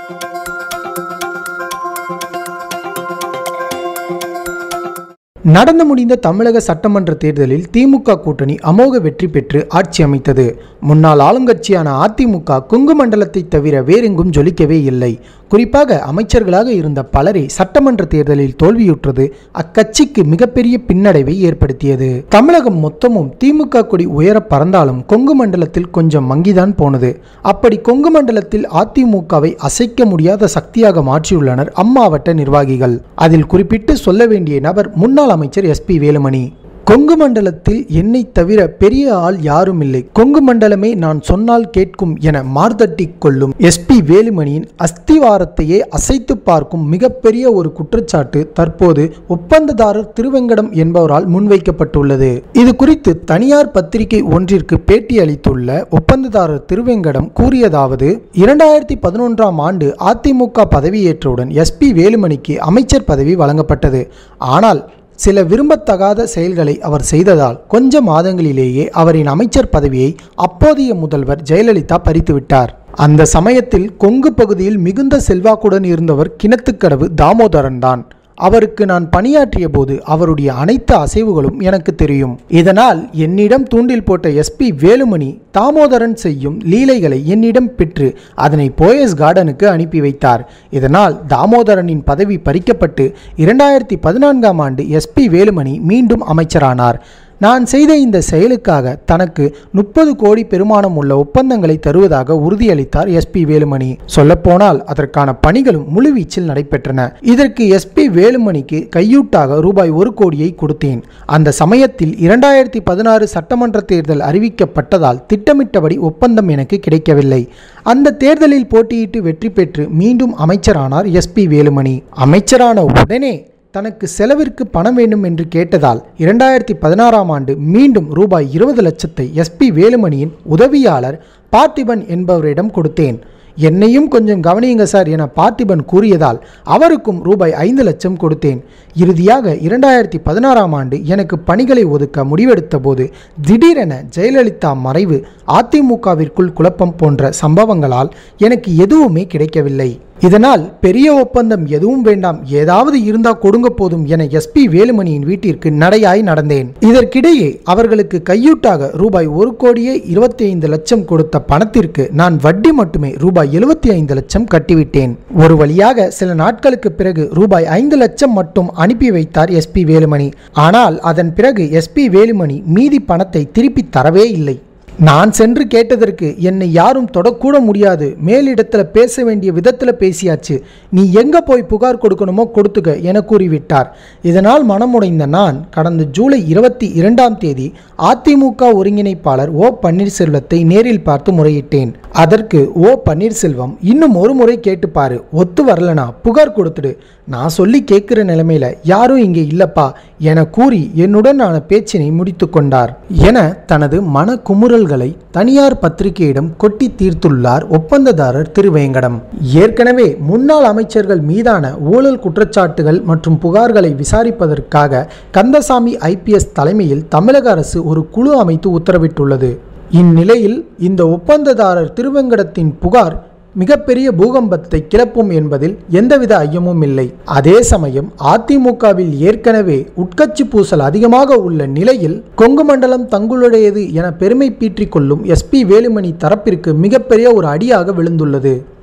நடந்து முடிந்த தமிழக சட்டமன்ற தேர்தலில் திமுக கூட்டணி அமோக வெற்றி பெற்று ஆட்சி அமைத்தது முன்னாள் ஆளுங்கட்சியான அதிமுக கொங்கு மண்டலத்தை தவிர வேறெங்கும் ஜொலிக்கவே இல்லை குறிப்பாக அமைச்சர்களாக இருந்த பலரே சட்டமன்ற தேர்தலில் தோல்வியுற்றது அக்கட்சிக்கு மிகப்பெரிய பின்னடைவை ஏற்படுத்தியது தமிழகம் மொத்தமும் திமுக கொடி உயர பறந்தாலும் கொங்கு மண்டலத்தில் கொஞ்சம் மங்கிதான் போனது அப்படி கொங்கு மண்டலத்தில் அதிமுகவை அசைக்க முடியாத சக்தியாக மாற்றியுள்ளனர் அம்மாவட்ட நிர்வாகிகள் அதில் குறிப்பிட்டு சொல்ல வேண்டிய நபர் முன்னாள் அமைச்சர் எஸ்பி வேலுமணி கொங்கு மண்டலத்தில் என்னை தவிர பெரிய ஆள் யாரும் இல்லை கொங்கு மண்டலமே நான் சொன்னால் கேட்கும் என மார்தட்டி கொள்ளும் எஸ்பி வேலுமணியின் அஸ்திவாரத்தையே அசைத்து பார்க்கும் மிகப்பெரிய ஒரு குற்றச்சாட்டு தற்போது ஒப்பந்ததாரர் திருவெங்கடம் என்பவரால் முன்வைக்கப்பட்டுள்ளது இது குறித்து தனியார் பத்திரிகை ஒன்றிற்கு பேட்டி அளித்துள்ள ஒப்பந்ததாரர் திருவெங்கடம் கூறியதாவது இரண்டாயிரத்தி பதினொன்றாம் ஆண்டு அதிமுக பதவியேற்றவுடன் எஸ்பி வேலுமணிக்கு அமைச்சர் பதவி வழங்கப்பட்டது ஆனால் சில விரும்பத்தகாத செயல்களை அவர் செய்ததால் கொஞ்ச மாதங்களிலேயே அவரின் அமைச்சர் பதவியை அப்போதைய முதல்வர் ஜெயலலிதா பறித்துவிட்டார் அந்த சமயத்தில் கொங்கு பகுதியில் மிகுந்த செல்வாக்குடன் இருந்தவர் கிணத்துக்கடவு தாமோதரன் தான் அவருக்கு நான் பணியாற்றிய போது அவருடைய அனைத்து அசைவுகளும் எனக்கு தெரியும் இதனால் என்னிடம் தூண்டில் போட்ட எஸ்பி வேலுமணி தாமோதரன் செய்யும் லீலைகளை என்னிடம் பெற்று அதனை போயஸ் கார்டனுக்கு அனுப்பி வைத்தார் இதனால் தாமோதரனின் பதவி பறிக்கப்பட்டு இரண்டாயிரத்தி பதினான்காம் ஆண்டு எஸ்பி வேலுமணி மீண்டும் அமைச்சரானார் நான் செய்த இந்த செயலுக்காக தனக்கு முப்பது கோடி பெருமானம் உள்ள ஒப்பந்தங்களை தருவதாக உறுதியளித்தார் எஸ்பி வேலுமணி சொல்லப்போனால் அதற்கான பணிகளும் முழுவீச்சில் நடைபெற்றன இதற்கு எஸ்பி வேலுமணிக்கு கையூட்டாக ரூபாய் ஒரு கோடியை கொடுத்தேன் அந்த சமயத்தில் இரண்டாயிரத்தி பதினாறு சட்டமன்ற தேர்தல் அறிவிக்கப்பட்டதால் திட்டமிட்டபடி ஒப்பந்தம் எனக்கு கிடைக்கவில்லை அந்த தேர்தலில் போட்டியிட்டு வெற்றி பெற்று மீண்டும் அமைச்சரானார் எஸ்பி வேலுமணி அமைச்சரான உடனே தனக்கு செலவிற்கு பணம் வேண்டும் என்று கேட்டதால் இரண்டாயிரத்தி பதினாறாம் ஆண்டு மீண்டும் ரூபாய் இருபது லட்சத்தை எஸ்பி வேலுமணியின் உதவியாளர் பார்த்திபன் என்பவரிடம் கொடுத்தேன் என்னையும் கொஞ்சம் கவனியுங்க சார் என பார்த்திபன் கூறியதால் அவருக்கும் ரூபாய் ஐந்து லட்சம் கொடுத்தேன் இறுதியாக இரண்டாயிரத்தி பதினாறாம் ஆண்டு எனக்கு பணிகளை ஒதுக்க முடிவெடுத்த போது திடீரென ஜெயலலிதா மறைவு அதிமுகவிற்குள் குழப்பம் போன்ற சம்பவங்களால் எனக்கு எதுவுமே கிடைக்கவில்லை இதனால் பெரிய ஒப்பந்தம் எதுவும் வேண்டாம் ஏதாவது இருந்தா கொடுங்க போதும் என எஸ்பி வேலுமணியின் வீட்டிற்கு நடையாய் நடந்தேன் இதற்கிடையே அவர்களுக்கு கையூட்டாக ரூபாய் ஒரு கோடியே இருபத்தி ஐந்து லட்சம் கொடுத்த பணத்திற்கு நான் வட்டி மட்டுமே ரூபாய் எழுபத்தி ஐந்து லட்சம் கட்டிவிட்டேன் ஒரு வழியாக சில நாட்களுக்கு பிறகு ரூபாய் ஐந்து லட்சம் மட்டும் அனுப்பி வைத்தார் எஸ்பி வேலுமணி ஆனால் அதன் பிறகு எஸ்பி வேலுமணி மீதி பணத்தை திருப்பி தரவே இல்லை நான் சென்று கேட்டதற்கு என்னை யாரும் தொடக்கூட முடியாது மேலிடத்துல பேச வேண்டிய விதத்தில் பேசியாச்சு நீ எங்க போய் புகார் கொடுக்கணுமோ கொடுத்துக்க என கூறிவிட்டார் இதனால் மனமுடைந்த நான் கடந்த ஜூலை இருபத்தி இரண்டாம் தேதி அதிமுக ஒருங்கிணைப்பாளர் ஓ பன்னீர்செல்வத்தை நேரில் பார்த்து முறையிட்டேன் அதற்கு ஓ பன்னீர்செல்வம் இன்னும் ஒரு முறை கேட்டுப்பாரு ஒத்து வரலனா புகார் கொடுத்துடு நான் சொல்லி கேட்கிற நிலைமையில யாரும் இங்கே இல்லப்பா என கூறி என்னுடனான பேச்சினை முடித்து கொண்டார் என தனது மன குமுறல்களை தனியார் பத்திரிகையிடம் கொட்டி தீர்த்துள்ளார் ஒப்பந்ததாரர் திருவேங்கடம் ஏற்கனவே முன்னாள் அமைச்சர்கள் மீதான ஊழல் குற்றச்சாட்டுகள் மற்றும் புகார்களை விசாரிப்பதற்காக கந்தசாமி ஐபிஎஸ் தலைமையில் தமிழக அரசு ஒரு குழு அமைத்து உத்தரவிட்டுள்ளது இந்நிலையில் இந்த ஒப்பந்ததாரர் திருவெங்கடத்தின் புகார் மிகப்பெரிய பூகம்பத்தை கிளப்பும் என்பதில் எந்தவித ஐயமும் இல்லை அதே சமயம் அதிமுகவில் ஏற்கனவே உட்கட்சி பூசல் அதிகமாக உள்ள நிலையில் கொங்கு மண்டலம் தங்களுடையது என பெருமை பீற்றிக் கொள்ளும் எஸ்பி வேலுமணி தரப்பிற்கு மிகப்பெரிய ஒரு அடியாக விழுந்துள்ளது